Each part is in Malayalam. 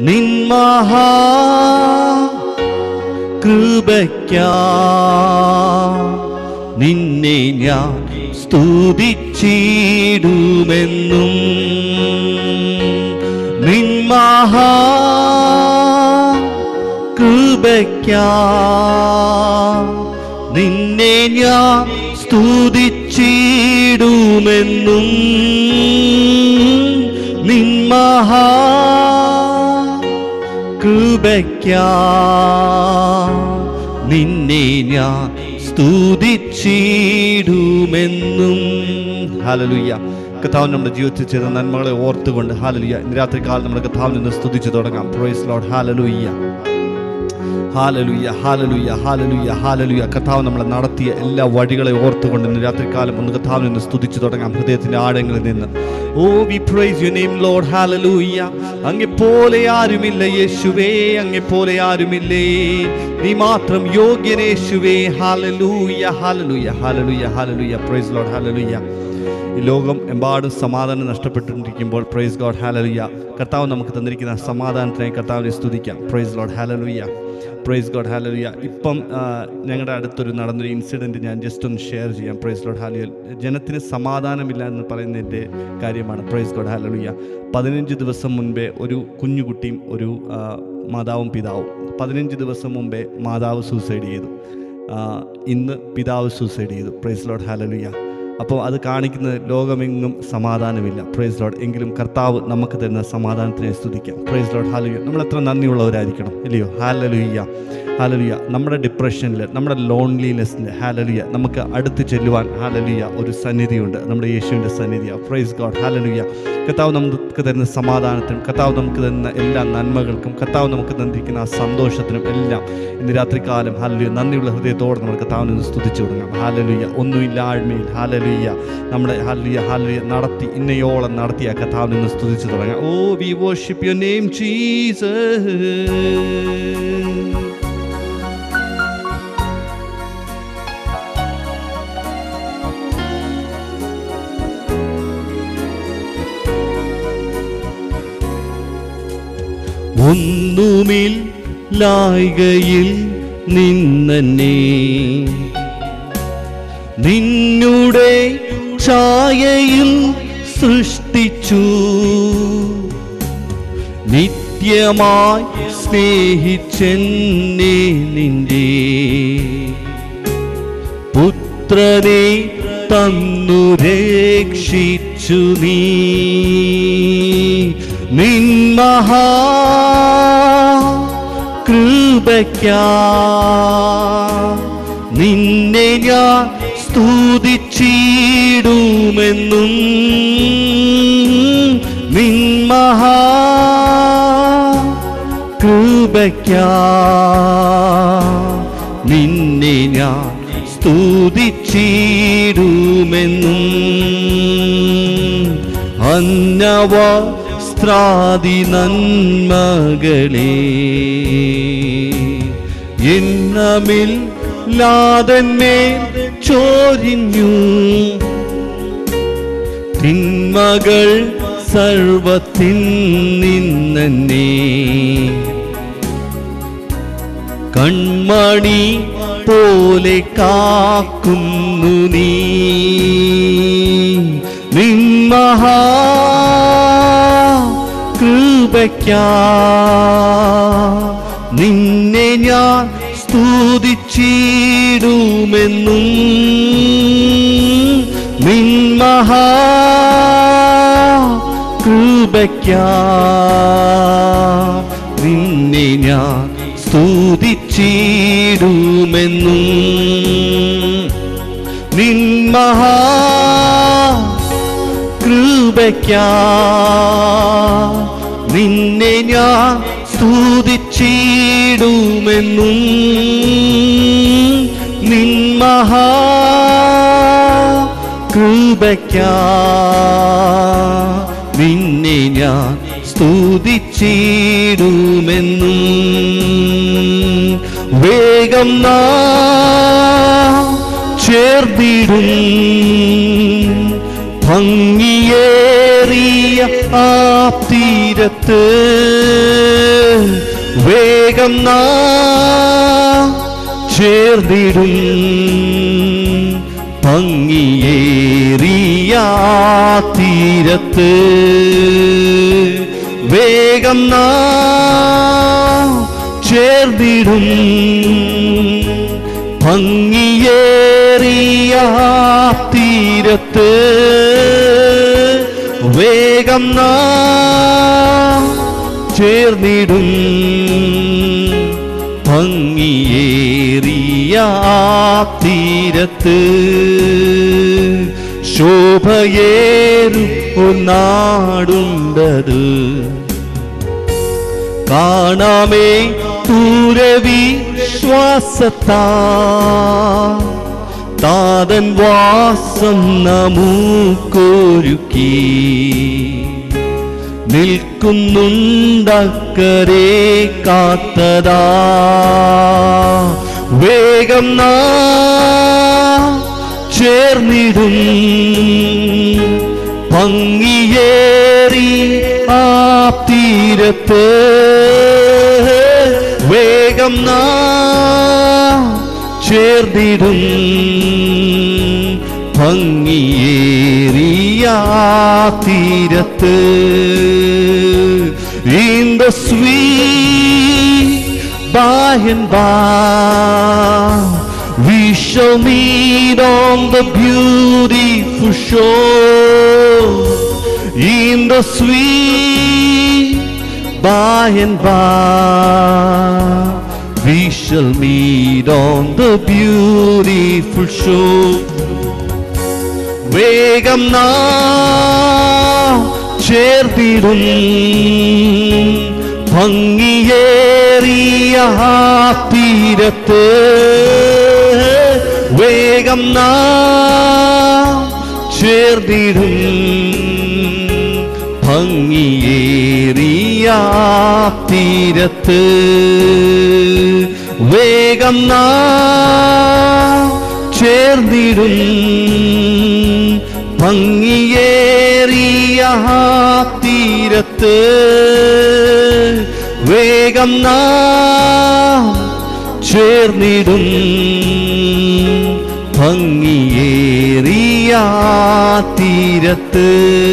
നിന്മഹാ കൃപയ്ക്കാ നിന്നെ ഞാൻ സ്തുതിച്ചിടുമെന്നും നിന്മഹാ കൃപയ്ക്കാ നിന്നെ ഞാൻ സ്തുതിച്ചിടുമെന്നും നിന്മഹാ കൃപയ്ക്കാ നിന്നെ ഞാൻ സ്തുതിച്ചിടുമെന്നും ഹാലലുയ്യ കഥാവ് നമ്മുടെ ജീവിതത്തിൽ ചെയ്ത നന്മകളെ ഓർത്തുകൊണ്ട് ഹാലലുയ്യ ഇന്ന് രാത്രി കാലം നമ്മുടെ കഥാവിൽ നിന്ന് സ്തുതിച്ചു തുടങ്ങാം പ്രൊയ്സ് ലോഡ് ഹാലലുയ്യ ഹാലലുയ്യ ഹാലലുയ്യ ഹാലലുയ്യ ഹാലലുയ്യ കഥാവ് നമ്മളെ നടത്തിയ എല്ലാ വഴികളെ ഓർത്തുകൊണ്ട് ഇന്ന് രാത്രികാലം ഒന്ന് കഥാവിൽ നിന്ന് സ്തുതിച്ചു തുടങ്ങാം ഹൃദയത്തിന്റെ ആഴങ്ങളിൽ നിന്ന് oh we praise you name Lord hallelujah അങ്ങെ പോലെ ആരുമില്ല യേശുവേ അങ്ങെ പോലെ ആരുമില്ലേ നീ മാത്രം യോഗ്യനേശുവേ hallelujah hallelujah hallelujah hallelujah praise Lord hallelujah ഈ ലോകം എമ്പാടും സമാധാനം നഷ്ടപ്പെട്ടുകൊണ്ടിരിക്കുമ്പോൾ പ്രൈസ് ഗോഡ് ഹാലലുയ്യ കർത്താവ് നമുക്ക് തന്നിരിക്കുന്ന സമാധാനത്തിനായി കർത്താവിനെ സ്തുതിക്കാം praise Lord hallelujah praise God hallelujah ഇപ്പം ആ, ഞങ്ങളുടെ അടുത്തൊരു നടന്നൊരു ഇൻസിഡൻറ്റ് ഞാൻ ജസ്റ്റ് ഒന്ന് ഷെയർ ചെയ്യാം പ്രൈസ് ലോഡ് ഹാലുയ ജനത്തിന് സമാധാനമില്ല എന്ന് പറയുന്നതിൻ്റെ കാര്യമാണ് പ്രൈസ് ഗോഡ് ഹാലലുയ്യ പതിനഞ്ച് ദിവസം മുൻപേ ഒരു കുഞ്ഞുകുട്ടിയും ഒരു ആ, മാതാവും പിതാവും പതിനഞ്ച് ദിവസം മുമ്പേ മാതാവ് സൂസൈഡ് ചെയ്തു ആ, ഇന്ന് പിതാവ് സൂസൈഡ് ചെയ്തു പ്രൈസ് ലോഡ് ഹാലലുയ്യ അപ്പോൾ അത് കാണിക്കുന്നത് ലോകമെങ്ങും സമാധാനമില്ല പ്രൈസ് ലോഡ് എങ്കിലും കർത്താവ് നമുക്ക് തരുന്ന സമാധാനത്തിനെ സ്തുതിക്കാം പ്രൈസ് ലോഡ് ഹാലലുയ്യ നമ്മൾ എത്ര നന്ദിയുള്ളവരായിരിക്കണം ഇല്ലയോ ഹാലലുയ്യ ഹാലലുയ്യ നമ്മുടെ ഡിപ്രഷനിൽ നമ്മുടെ ലോൺലിനെസ്സിൽ ഹാലലുയ്യ നമുക്ക് അടുത്ത് ചെല്ലുവാൻ ഹാലലുയ്യ ഒരു സന്നിധിയുണ്ട് നമ്മുടെ യേശുവിൻ്റെ സന്നിധിയാണ് പ്രൈസ് ഗോഡ് ഹാലലുയ്യ കർത്താവ് നമുക്ക് തരുന്ന സമാധാനത്തിനും കർത്താവ് നമുക്ക് തരുന്ന എല്ലാ നന്മകൾക്കും കർത്താവ് നമുക്ക് തന്നിരിക്കുന്ന ആ സന്തോഷത്തിനും എല്ലാം ഇന്ന് രാത്രികാലം ഹാലലുയ്യ നന്ദിയുള്ള ഹൃദയത്തോടെ നമ്മൾ കർത്താവിനെ ഒന്ന് സ്തുതിച്ചു തുടങ്ങാം ഹാലലുയ്യ ഒന്നുമില്ലാഴ്മയിൽ ഹാലലുയ്യ നമ്മുടെ ഹാലലുയ്യ ഹാലലുയ്യ നടത്തി ഇന്നയോളം നടത്തിയ കർത്താവിനെ ഒന്ന് സ്തുതിച്ചു തുടങ്ങാം oh we worship your name Jesus ഒന്നുമിൽ ലായികയിൽ നിന്നെ നിന്നുടെ ഛായയിൽ സൃഷ്ടിച്ചു നിത്യമായി സ്നേഹിച്ചെന്നെ നിന്റെ പുത്രനെ തന്നു രക്ഷിച്ചു നീ നിന്മഹാ കൃപയ്ക്കാ നിന്നെ ഞാൻ സ്തുതിച്ചിടുമെന്നും നിന്മഹാ കൃപയ്ക്കാ നിന്നെ ഞാൻ സ്തുതിച്ചിടുമെന്നും അന്നവ സ്ത്രാദി നന്മകളെ എന്നമിൽ ലാതന്മേൽ ചോരിഞ്ഞു തിന്മകൾ സർവത്തിൻ നിന്നെ കൺമണി പോലെ കാക്കുന്നു നീ നിന്മഹാ കൃപയ്ക്കാ നിന്നെ ഞാൻ സ്തുതിച്ചിടുമെന്നും നിന്മഹാ കൃപയ്ക്കാ നിന്നെ ഞാൻ സ്തുതിച്ചിടുമെന്നും നിന്മഹാ കൃപയ്ക്കാ നിന്നെ ഞാൻ സ്തുതിച്ചിടുമെന്നും നിന്മഹാ കൃപയ്ക്കാ നിന്നെ ഞാൻ സ്തുതിച്ചിടുമെന്നും വേഗം നാ ചേർന്നിടും ഭംഗിയേറിയ ആ തീരത്ത് തീരത്ത് വേഗം നാ ചേർന്നിടും ഭംഗിയേറിയ തീരത്ത് വേഗം നാ ചേർന്നിടും ഭംഗിയേറിയ തീരത്ത് വേഗം നാ ചേർന്നിടും ഭംഗിയേറിയ തീരത്ത് ശോഭയേറും ഒന്നാടുണ്ടത് കാണാമേ ദൂരവി ശ്വാസത്താ താതൻ വാസം നമുക്കൊരുക്കി നിൽക്കുന്നുണ്ടക്കരെ കാത്തതാ വേഗം നാ ചേർന്നിടും ഭംഗിയേറി ആ തീരത്ത് വേഗം നാ ചേർന്നിടും ഭംഗിയേറിയ ആ തീരത്ത് in the sweet by and by we shall meet on the beautiful shore in the sweet by and by we shall meet on the beautiful shore വേഗം നാ ചേർത്തിടും ഭംഗിയേറിയ ആ തീരത്ത് വേഗം നാ ചേർത്തിടും ഭംഗിയേറിയ ആ തീരത്ത് വേഗം നാ ചേർന്നിടും ഭംഗിയേറിയ ആ തീരത്ത് വേഗം നാ ചേർന്നിടും ഭംഗിയേറിയ ആ തീരത്ത്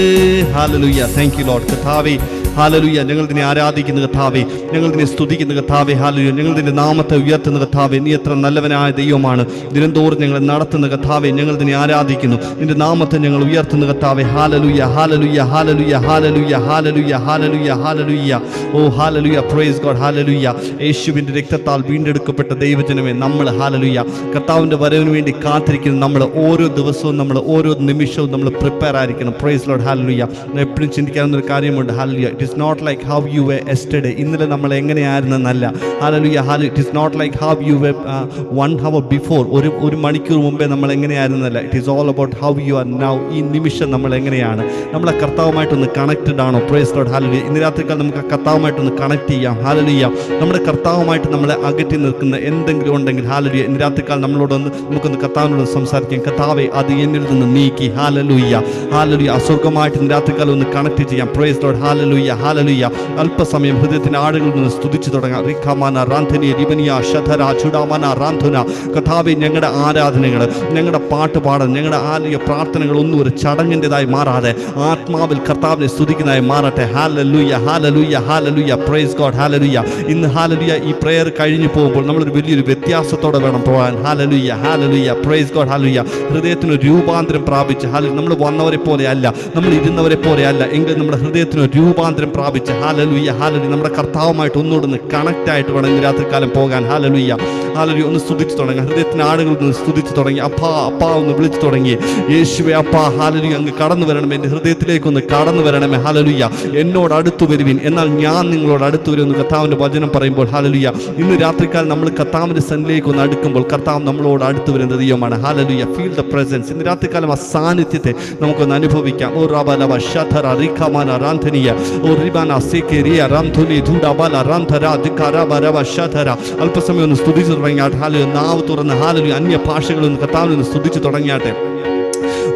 ഹാലലുയ്യ താങ്ക് യു ലോഡ് കഥാവേ ഹാലലുയ്യ ഞങ്ങൾ നിന്നെ ആരാധിക്കുന്ന കഥാവേ ഞങ്ങൾ നിന്നെ സ്തുതിക്കുന്ന കഥാവേ ഹാലലുയ്യ ഞങ്ങൾ നിന്റെ നാമത്തെ ഉയർത്തുന്ന കഥാവേ നീ എത്ര നല്ലവനായ ദൈവമാണ് ദിനംതോറും ഞങ്ങളെ നടത്തുന്ന കഥാവേ ഞങ്ങൾ നിന്നെ ആരാധിക്കുന്നു നിന്റെ നാമത്തെ ഞങ്ങൾ ഉയർത്തുന്ന കഥാവേ ഹാലലുയ്യ ഹാലലുയ്യ ഹാലലുയ്യ ഹാലലുയ്യ ഹാലലുയ്യ ഹാലലുയ്യ ഹാലലുയ്യ ഓ ഹാലലുയ്യ പ്രൈസ് ഗോഡ് ഹാലലുയ്യ യേശുവിൻ്റെ രക്തത്താൽ വീണ്ടെടുക്കപ്പെട്ട ദൈവജനമേ നമ്മൾ ഹാലലുയ്യ കർത്താവിൻ്റെ വരവിന് വേണ്ടി കാത്തിരിക്കുന്ന നമ്മൾ ഓരോ ദിവസവും നമ്മൾ ഓരോ നിമിഷവും നമ്മൾ പ്രിപ്പയർ ആയിരിക്കണം പ്രൈസ് ലോഡ് ഹാലലുയ്യ എപ്പോഴും ചിന്തിക്കാവുന്ന ഒരു കാര്യമുണ്ട് hallelujah it is not like how you were yesterday ഇന്നലെ നമ്മൾ എങ്ങനെയായിരുന്നെന്നല്ല ഹാലലുയ്യ ഹാല it is not like how you were one hour before ഒരു ഒരു മണിക്കൂർ മുമ്പേ നമ്മൾ എങ്ങനെയായിരുന്നല്ല it is all about how you are now ഈ നിമിഷം നമ്മൾ എങ്ങനെയാണ് നമ്മളെ കർത്താവുമായിട്ടൊന്ന് കണക്റ്റഡ് ആണോ പ്രൈസ് ലോഡ് ഹാലലുയ്യ ഇന്ന് രാത്രിക്കാൽ നമുക്ക് ആ കർത്താവുമായിട്ടൊന്ന് കണക്ട് ചെയ്യാം ഹാലലുയ്യ നമ്മുടെ കർത്താവുമായിട്ട് നമ്മളെ അകറ്റി നിൽക്കുന്ന എന്തെങ്കിലും ഉണ്ടെങ്കിൽ ഹാലലുയ്യ ഇന്ന് രാത്രിക്കാൽ നമ്മളോടൊന്ന് നമുക്കൊന്ന് കർത്താവിനോട് സംസാരിക്കാം കർത്താവെ അത് എന്നിൽ നിന്ന് നീക്കി ഹാലലുയ്യ ഹാലലുയ്യ അസ്വർഗമായിട്ട് ഇന്ന് രാത്രിക്കാലം ഒന്ന് കണക്ട് ചെയ്യാം പ്രൈസ് ലോഡ് ഹാലലുയ്യ ഹാലലുയ്യ അല്പസമയം ഹൃദയത്തിന്റെ ആടുകളിൽ നിന്ന് സ്തുതിച്ചു തുടങ്ങാം റിഖമാന റാന്ധനി രിബനിയ ശധര ചുടാമന റാന്ധുന കഥാവെ ഞങ്ങളുടെ ആരാധനകൾ ഞങ്ങളുടെ പാട്ട് പാടൽ ഞങ്ങളുടെ ആലയ പ്രാർത്ഥനകൾ ഒന്നും ഒരു ചടങ്ങിൻ്റെതായി മാറാതെ ആത്മാവിൽ കർത്താവിനെ സ്തുതിക്കുന്നതായി മാറട്ടെ ഹാലലുയ്യ ഹാലലുയ്യ ഹാലലുയ്യ പ്രൈസ് ഗോഡ് ഹാലലുയ്യ ഇന്ന് ഹാലലുയ്യ ഈ പ്രെയർ കഴിഞ്ഞു പോകുമ്പോൾ നമ്മളൊരു വലിയൊരു വ്യത്യാസത്തോടെ വേണം പോകാൻ ഹാലലുയ്യ ഹാലലുയ്യ പ്രൈസ് ഗോഡ് ഹാലുയ്യ ഹൃദയത്തിന് ഒരു രൂപാന്തരം പ്രാപിച്ച് ഹാലു നമ്മൾ വന്നവരെ പോലെ അല്ല നമ്മൾ ഇരുന്നവരെ പോലെ അല്ല എങ്കിൽ നമ്മുടെ ഹൃദയത്തിന് ഒരു രൂപാന്തരം പ്രാപിച്ച് ഹാലലുയ്യ ഹാലലു നമ്മുടെ കർത്താവുമായിട്ട് ഒന്നുകൂടെ കണക്റ്റ് ആയിട്ട് വേണം ഇന്ന് രാത്രികാലം പോകാൻ ഹാലലുയ്യ ഹാലലു ഒന്ന് സ്തുതിച്ചു തുടങ്ങി ഹൃദയത്തിന് ആടുകൾ ഒന്ന് സ്തുതിച്ചു തുടങ്ങി അപ്പാ അപ്പാ ഒന്ന് വിളിച്ചു തുടങ്ങി യേശുവെ അപ്പാ ഹാലലുയ്യ അങ്ങ് കടന്നു വരണമേ എൻ്റെ ഹൃദയത്തിലേക്ക് ഒന്ന് കടന്നു വരണമേ ഹാലലുയ്യ എന്നോട് അടുത്തു വരുവിൻ എന്നാൽ ഞാൻ നിങ്ങളോട് അടുത്തു വരുമെന്ന് കർത്താവിൻ്റെ വചനം പറയുമ്പോൾ ഹാലലുയ്യ ഇന്ന് രാത്രിക്കാൽ നമ്മൾ കർത്താവിൻ്റെ സന്നിലേക്ക് ഒന്ന് അടുക്കുമ്പോൾ കർത്താവ് നമ്മളോട് അടുത്തു വരുന്ന ദൈവമാണ് ഹാലലുയ്യ ഫീൽ ദ പ്രസൻസ് ഇന്ന് രാത്രികാലം ആ സാന്നിധ്യത്തെ നമുക്കൊന്ന് അനുഭവിക്കാം ഓ റബലവ ശധര റിഖമാന റാന്ധനീയ ഓ റിബാന സേക്കേരിയ റാംധുനി ധൂഡബല റാംധര ധിക്കാര ബരവ ശധര അല്പസമയം ഒന്ന് സ്തുതിച്ചു തുടങ്ങിയാട്ടെ ഹാലു നാവ് തുറന്ന് ഹാലലു അന്യ ഭാഷകളൊന്ന് കർത്താവിനെ ഒന്ന് സ്തുതിച്ചു തുടങ്ങിയാട്ടെ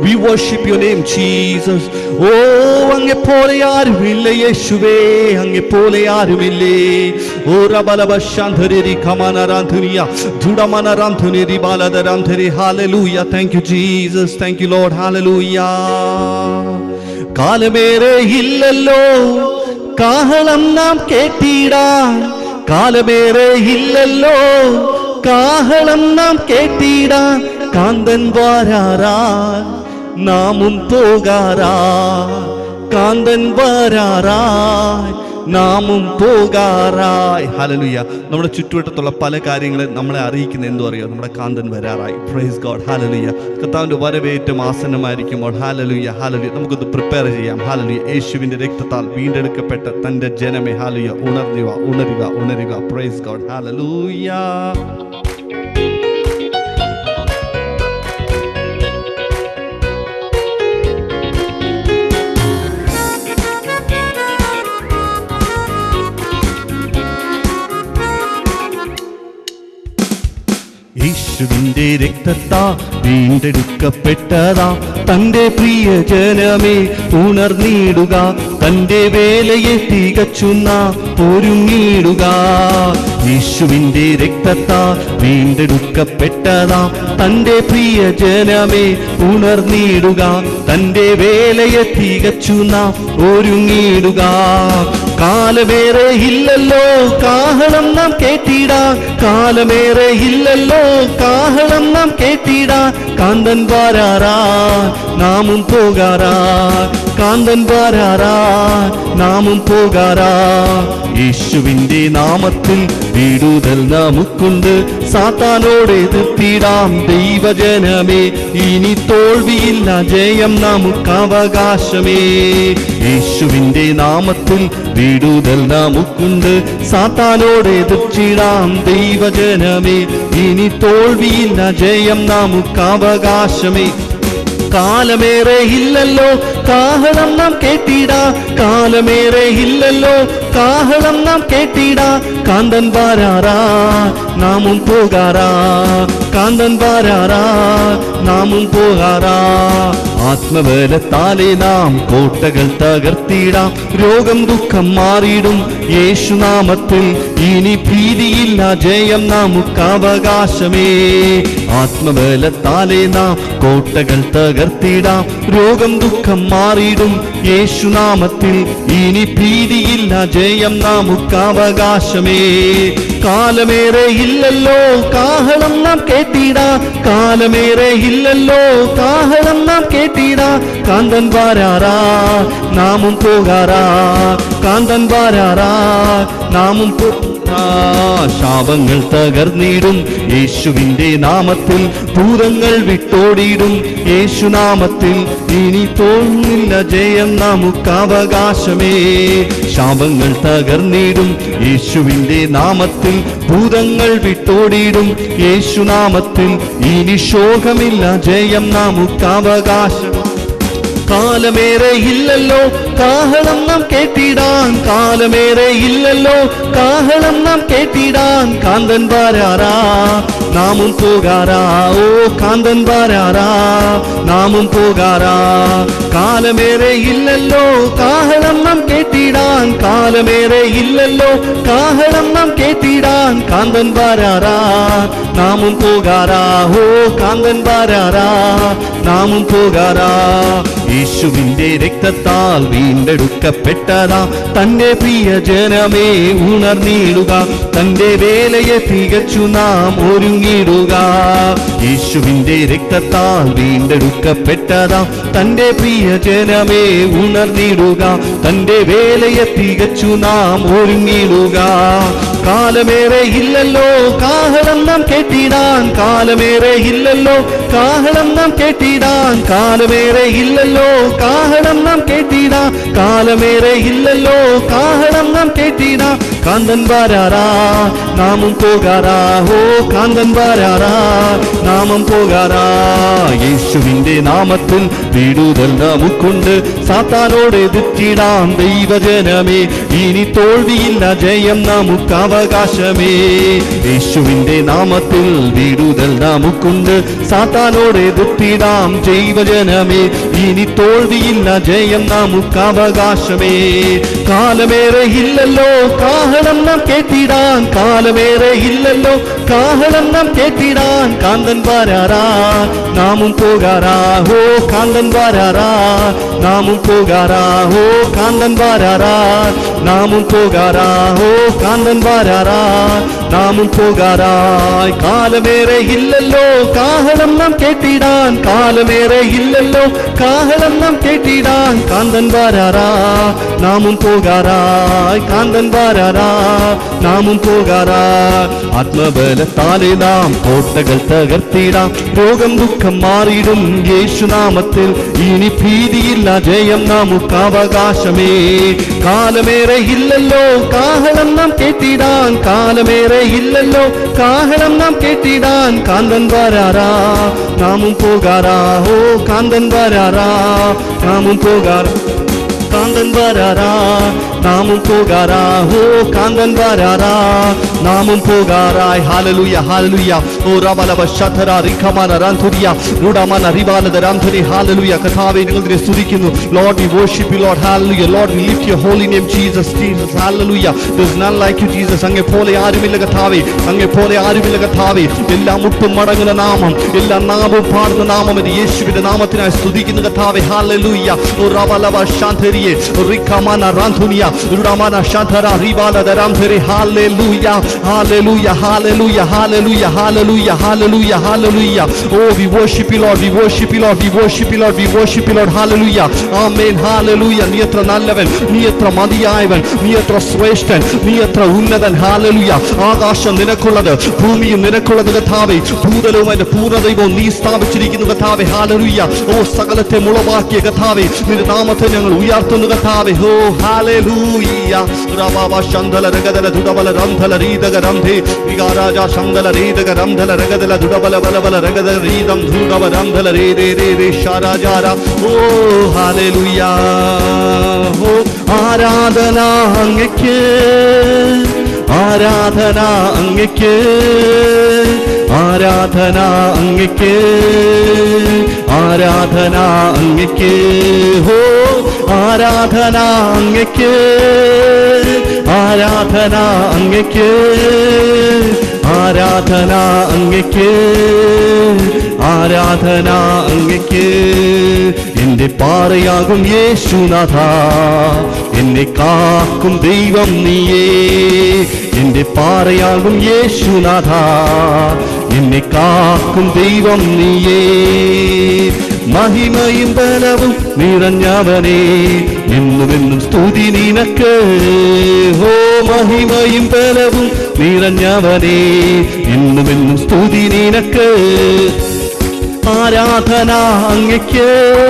we worship your name Jesus oh അങ്ങെ പോലെ ആരുമില്ല യേശുവേ അങ്ങെ പോലെ ആരുമില്ലേ ഓ റബലബശാന്ധരി കമാനരാന്ധുനിയ ദുഡമനരാന്ധുനിരി ബാലദരാന്ധരി hallelujah thank you Jesus thank you Lord hallelujah കാലമേറെ ഇല്ലല്ലോ കാഹളം നാം കേട്ടിടാൻ കാലമേറെ ഇല്ലല്ലോ കാഹളം നാം കേട്ടിടാൻ കാന്തൻ വാരാറാ നാമും പോകാറാ കാന്തൻ വാരാറായി നാമും പോകാറായി ഹലലുയ നമ്മുടെ ചുറ്റുവട്ടത്തുള്ള പല കാര്യങ്ങളും നമ്മളെ അറിയിക്കുന്ന എന്തോ അറിയോ നമ്മുടെ കാന്തൻ വരാറായി പ്രൈസ് ഗോഡ് ഹാലലുയ കർത്താവിൻ്റെ വരവേറ്റം ആസന്നമായിരിക്കുമ്പോൾ ഹാലലുയ ഹാലലുയ നമുക്കൊന്ന് പ്രിപ്പയർ ചെയ്യാം ഹാലലുയ യേശുവിൻ്റെ രക്തത്താൽ വീണ്ടെടുക്കപ്പെട്ട തൻ്റെ ജനമേ ഹാലുയ ഉണർന്നുക ഉണരുക ഉണരുക പ്രൈസ് ഗോഡ് ഹാലലൂയ യേശുവിന്റെ രക്തത്താ വീണ്ടെടുക്കപ്പെട്ടതാ തന്റെ പ്രിയ ജനമേ ഉണർന്നിടുക തന്റെ വേലയെ തികച്ചുന്ന ഒരുങ്ങിടുക യേശുവിന്റെ രക്തത്താ വീണ്ടെടുക്കപ്പെട്ടതാ തന്റെ പ്രിയ ജനമേ ഉണർന്നിടുക തന്റെ വേലയെ തികച്ചുന്ന ഒരുങ്ങിടുക കാലമേറെ ഇല്ലല്ലോ കാഹളം നാം കേട്ടിടാ കാലമേറെ ഇല്ലല്ലോ കാഹളം നാം കേട്ടിടാ കാന്തൻ വാരാറാ നാമും പോകാറാ കാന്തൻ വാരാറാ നാമും പോകാറാ യേശുവിന്റെ നാമത്തിൽ വീടുതൽ നമുക്കുണ്ട് സാത്താനോട് എതിർത്തിടാം ദൈവജനമേ ഇനി തോൽവിയില്ല ജയം നമുക്ക് അവകാശമേ യേശുവിന്റെ നാമത്തിൽ വീടുതൽ നമുക്കുണ്ട് സാത്താനോട് എതിർച്ചിടാം ദൈവജനമേ ഇനി തോൽവിയില്ല ജയം നമുക്ക് അവകാശമേ കാലമേറെ ഇല്ലല്ലോ കാഹളം നാം കേട്ടിടാ കാലമേറെ ഇല്ലല്ലോ കാഹളം നാം കേട്ടിടാ കാന്തൻ വാരാറാ നാമും പോകാറാ കാന്തൻ വാരാറാ നാമും പോകാറാ ആത്മബലത്താലെ നാം കോട്ടകൾ തകർത്തിടാം രോഗം ദുഃഖം മാറിയിടും യേശുനാമത്തിൽ ഇനി ഭീതിയില്ല ജയം നമുക്ക് അവകാശമേ ആത്മബലത്താലെ നാം കോട്ടകൾ തകർത്തിടാം രോഗം ദുഃഖം മാറിയിടും യേശുനാമത്തിൽ ഇനി ഭീതിയില്ല ജയം നമുക്ക് അവകാശമേ കാലമേറെ ഇല്ലല്ലോ കാഹളം നാം കേട്ടിടാ കാലമേറെ ഇല്ലല്ലോ കാഹളം നാം കേട്ടിടാ കാന്തൻ വാരാറാ നാമും പോകാറാ കാന്തൻ വാരാറാ നാമും പോ ആ, ശാപങ്ങൾ തകർന്നിടും യേശുവിന്റെ നാമത്തിൽ ഭൂതങ്ങൾ വിട്ടോടിയിടും യേശുനാമത്തിൽ ഇനി തോന്നില്ല ജയം നമുക്ക് അവകാശമേ ശാപങ്ങൾ തകർന്നിടും യേശുവിന്റെ നാമത്തിൽ ഭൂതങ്ങൾ വിട്ടോടിയിടും യേശുനാമത്തിൽ ഇനി ശോകമില്ല ജയം നമുക്ക് അവകാശം കാലമേറെ ഇല്ലല്ലോ കാഹളം നാം കേട്ടിടാൻ കാലമേറെ ഇല്ലല്ലോ കാഹളം നാം കേട്ടിടാൻ കാന്തൻ വാരാറാ നാമും പോകാറാ ഓ കാന്തൻ വാരാറാ നാമും പോകാറാ കാലമേറെ ഇല്ലല്ലോ കാഹളം നാം കേട്ടിടാൻ കാലമേറെ ഇല്ലല്ലോ കാഹളം നാം കേട്ടിടാൻ കാന്തൻ വാരാറാ നാമും പോകാറാ ഓ കാന്തൻ വാരാറാ നാമും പോകാറാ യേശുവിന്റെ രക്തത്താൽ വീണ്ടെടുക്കപ്പെട്ടതാ തന്റെ പ്രിയ ജനമേ ഉണർന്നിടുക തന്റെ വേലയെ തികച്ചു നാം ഒരുങ്ങിടുക യേശുവിന്റെ രക്തത്താൽ വീണ്ടെടുക്കപ്പെട്ടതാ തന്റെ പ്രിയ ജനമേ ഉണർന്നിടുക തന്റെ വേലയെ തികച്ചു നാം ഒരുങ്ങിടുക കാലമേറെ ഇല്ലല്ലോ കാഹളം നാം കേട്ടിടാൻ കാലമേറെ ഇല്ലല്ലോ കാഹളം നാം കേട്ടിടാൻ കാലമേറെ ഇല്ലല്ലോ കാഹളം നാം കേട്ടിടാ കാലമേറെ ഇല്ലല്ലോ കാഹളം നാം കേട്ടിടാ കാന്തൻ വരാറാ നാമും പോകാറാ ഓ കാന്തൻ വരാറാ നാമം പോകാറാ യേശുവിന്റെ നാമത്തിൽ വീടുതൽ നമുക്കുണ്ട് സാത്താനോട് എതിർത്തിടാം ദൈവജനമേ ഇനി തോൽവിയില്ല ജയം നമുക്ക് അവകാശമേ യേശുവിന്റെ നാമത്തിൽ വീടുതൽ നമുക്കുണ്ട് സാത്താനോട് എതിർത്തിടാം ദൈവജനമേ ഇനി തോൽവിയില്ല ജയം നമുക്ക് അവകാശമേ കാലമേറെ ഇല്ലല്ലോ കാഹളം നാം കേട്ടിടാൻ കാലമേറെ ഇല്ലല്ലോ കാഹളം നാം കേട്ടിടാൻ കാന്തൻ വരാറാ നാമും പോകാറാ ഹോ കാന്തൻ വരാറാ നാമും പോകാറാ ഹോ കാന്തൻ വരാറാ നാമും പോകാറാ ഹോ കാന്തൻ വരാറാ നാമും പോകാറായി കാലമേറെ ഇല്ലല്ലോ കാഹളം നാം കേട്ടിടാൻ കാലമേറെ ഇല്ലല്ലോ കാഹളം നാം കേട്ടിടാൻ കാന്തൻ വരാറാ നാമും പോകാറായി കാന്തൻ വരാറാ നാമും പോകാറാ ആത്മബലത്താലെ നാം കോട്ടകൾ തകർത്തിടാം രോഗം ദുഃഖം മാറിയിടും യേശുനാമത്തിൽ ഇനി ഭീതിയില്ല ജയം നമുക്ക് അവകാശമേ കാലമേറെ ഇല്ലല്ലോ കാഹളം നാം കേട്ടിടാൻ കാലമേറെ ഇല്ലല്ലോ കാഹളം നാം കേട്ടിടാൻ കാന്തൻ വരാറാ നാമും പോകാറാ ഓ കാന്തൻ വരാറാ നാമും പോകാറാ കാന്തൻ വരാറാ നാമും പോകാറാ ഓ കാന്തൻ വരാറാ നാമും പോകാറായ് ഹാലലുയ ഹാലലുയ ഓ റബലബ ശതര റിഖമാന റാന്ധുരിയ റുഡമന റിബാലദ റാന്ധുരി ഹാലലുയ കഥാവെ ഞങ്ങൾ ഇതിനെ സ്തുതിക്കുന്നു Lord we worship you lord hallelujah lord we lift your holy name jesus jesus hallelujah there's none like you jesus അങ്ങേ പോലെ ആരുമില്ല കഥാവേ അങ്ങേ പോലെ ആരുമില്ല കഥാവേ എല്ലാ മുട്ടും മടങ്ങുന്ന നാമം എല്ലാ നാമവും പാടുന്ന നാമം എന്ന് യേശുവിന്റെ നാമത്തിനായി സ്തുതിക്കുന്ന കഥാവേ ഹാലലുയ ഓ റബലബ ശാന്തരിയെ റിഖമാന റാന്ധുനിയ റുഡമന ശാന്തര റിബാലദ റാന്ധുരി ഹാലലുയ Hallelujah, hallelujah, hallelujah, hallelujah, hallelujah, hallelujah. Oh, we worship you, Lord, we worship you, Lord, we worship you, Lord, we worship you, Lord, hallelujah. Amen, hallelujah. നീ എത്ര നല്ലവൻ നീ എത്ര മതിയായവൻ നീ എത്ര ശ്രേഷ്ഠൻ നീ എത്ര ഉന്നതൻ ഹാലലുയ ആകാശം നിനക്കുള്ളത് ഭൂമിയും നിനക്കുള്ളത് കഥാവേ ഭൂതലവും അതിന്റെ പൂർണ്ണദൈവവും നീ സ്ഥാപിച്ചിരിക്കുന്നു കഥാവേ ഹാലലുയ ഓ സകലത്തെ മുളവാക്കിയ കഥാവേ നിന്റെ നാമത്തെ ഞങ്ങൾ ഉയർത്തുന്നു കഥാവേ ഓ ഹാലലൂയ റബാബ ശന്തല രഗദല ദുഡബല രംധല ರೀದಗ ರಂಧೆ ವಿಗಾರಾಜ ಶಂಗಲ ರೀದಗ ರಂಧಲ ರಗದಲ ದುಡಬಲ ಬಲಬಲ ರಗದ ರೀದಂ ಧೂಡಬ ರಂಧಲ ರೇ ರೇ ರೇ ರೇ ಶಾರಾಜಾರ ಓ ಹಾಲೆಲುಯ್ಯ ಓ ആരാധന അങ്ങയ്ക്ക് ആരാധന അങ്ങയ്ക്ക് ആരാധന അങ്ങയ്ക്ക് ആരാധന അങ്ങയ്ക്ക് ഹോ ആരാധന അങ്ങയ്ക്ക് ആരാധന അങ്ങയ്ക്ക് ആരാധന അങ്ങയ്ക്ക് ആരാധന അങ്ങയ്ക്ക് എന്റെ പാറയാകും യേശുനാഥ എന്നെ കാക്കും ദൈവം നീയേ എന്റെ പാറയാകും യേശുനാഥ എന്നെ കാക്കും ദൈവം നീയേ മഹിമയും ബലവും നിറഞ്ഞവനേ എന്നുമെന്നും സ്തുതി നിനക്ക് ഹോ മഹിമയും ബലവും നിറഞ്ഞവനേ എന്നുമെന്നും സ്തുതി നിനക്ക് ആരാധന അങ്ങയ്ക്ക്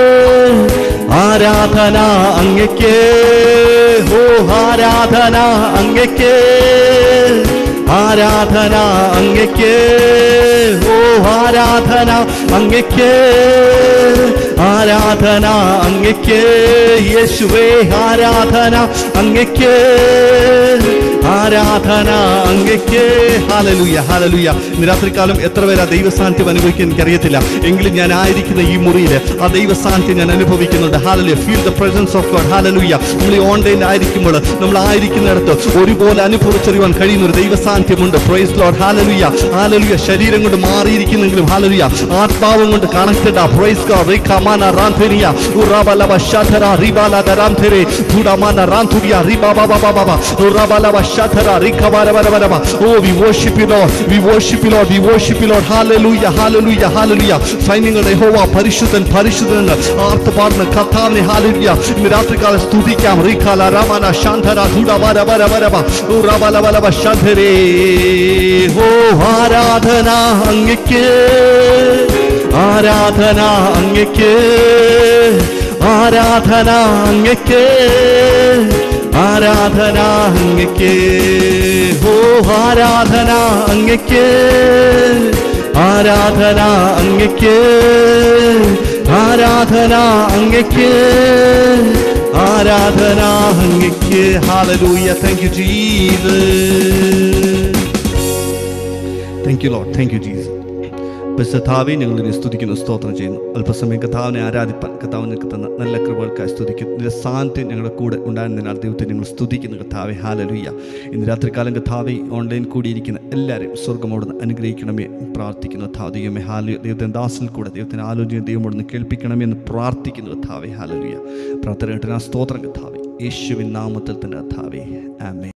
ആരാധന അങ്ങയ്ക്ക് ഓ ആരാധന അങ്ങയ്ക്ക് ആരാധന അങ്ങയ്ക്ക് ഓ ആരാധന അങ്ങയ്ക്ക് ആരാധന അങ്ങയ്ക്ക് യേശുവേ ആരാധന അങ്ങയ്ക്ക് ആരാധന അങ്ങയ്ക്ക് ഹാലലുയ ഹാലലുയ ഇന്ന് രാത്രികാലം എത്ര പേരാ ദൈവസാന്നിധ്യം അനുഭവിക്കാൻ എനിക്കറിയത്തില്ല എങ്കിലും ഞാൻ ആയിരിക്കുന്ന ഈ മുറിയിൽ ആ ദൈവസാന്നിധ്യം ഞാൻ അനുഭവിക്കുന്നുണ്ട് hallelujah feel the presence of God hallelujah നമ്മൾ ഈ ഓൺലൈൻ ആയിരിക്കുമ്പോൾ നമ്മൾ ആയിരിക്കുന്നിടത്ത് ഒരുപോലെ അനുഭവിച്ചറിയുവാൻ കഴിയുന്ന ഒരു ദൈവസാന്നിധ്യമുണ്ട് പ്രൈസ് ലോഡ് ഹാലലുയ ഹാലലുയ ശരീരം കൊണ്ട് മാറിയിരിക്കുന്നെങ്കിലും ഹാലലുയ ആത്മാവും കൊണ്ട് കണക്റ്റഡ് ആ പ്രൈസ് ഗോഡ് റിഖമാന റാന്ധരിയ ഉറബലവ ശധര റിബാല ദരാന്ധരെ ധുഡമാന റാന്ധുരിയ റിബാബാബാബാബ ഉറബലവ ശധര റിഖബാരബരബരബ oh we worship you Lord we worship you Lord we worship you Lord hallelujah hallelujah hallelujah സൈന്യങ്ങളുടെ യഹോവ പരിശുദ്ധൻ പരിശുദ്ധൻ എന്ന് ആർത്ത് പാടുന്ന കർത്താവിനെ ഹാലലുയ ഇന്ന് രാത്രികാലം സ്തുതിക്കാം റിഖാല രാമന ശാന്തര ധുഡബരബരബരബ ഉറബലബലവ ശധരേ ഓ ആരാധന അങ്ങയ്ക്ക് ആരാധന അങ്ങയ്ക്ക് ആരാധന അങ്ങയ്ക്ക് ആരാധന അങ്ങയ്ക്ക് ഓ ആരാധന അങ്ങയ്ക്ക് ആരാധന അങ്ങയ്ക്ക് ആരാധന അങ്ങയ്ക്ക് ആരാധന അങ്ങയ്ക്ക് hallelujah thank you Jesus thank you Lord thank you Jesus കഥാവെ ഞങ്ങൾ നിന്നെ സ്തുതിക്കുന്നു സ്തോത്രം ചെയ്യുന്നു അല്പസമയം കഥാവിനെ ആരാധിപ്പാൻ കഥാവ് നിനക്ക് തന്ന നല്ല കൃപകൾക്കായി സ്തുതിക്കുന്നു നിന്റെ സാന്നിധ്യം ഞങ്ങളുടെ കൂടെ ഉണ്ടായിരുന്നതിനാൽ ദൈവത്തെ ഞങ്ങൾ സ്തുതിക്കുന്നു കഥാവെ ഹാലലുയ്യ ഇന്ന് രാത്രികാലം കഥാവെ ഓൺലൈൻ കൂടിയിരിക്കുന്ന എല്ലാവരെയും സ്വർഗമോടുന്ന് അനുഗ്രഹിക്കണമേ എന്ന് പ്രാർത്ഥിക്കുന്നു കഥാവ് ദൈവമേ ഹാലു ദൈവത്തിൻ്റെ ദാസിൽ കൂടെ ദൈവത്തിൻ്റെ ആലോചന ദൈവമോടൊന്ന് കേൾപ്പിക്കണമേ എന്ന് പ്രാർത്ഥിക്കുന്നു കഥാവെ ഹാലലുയ്യ പ്രാർത്ഥന കേട്ട സ്തോത്രം കഥാവെ യേശുവിൻ നാമത്തിൽ തന്നെ കഥാവെ ആമേ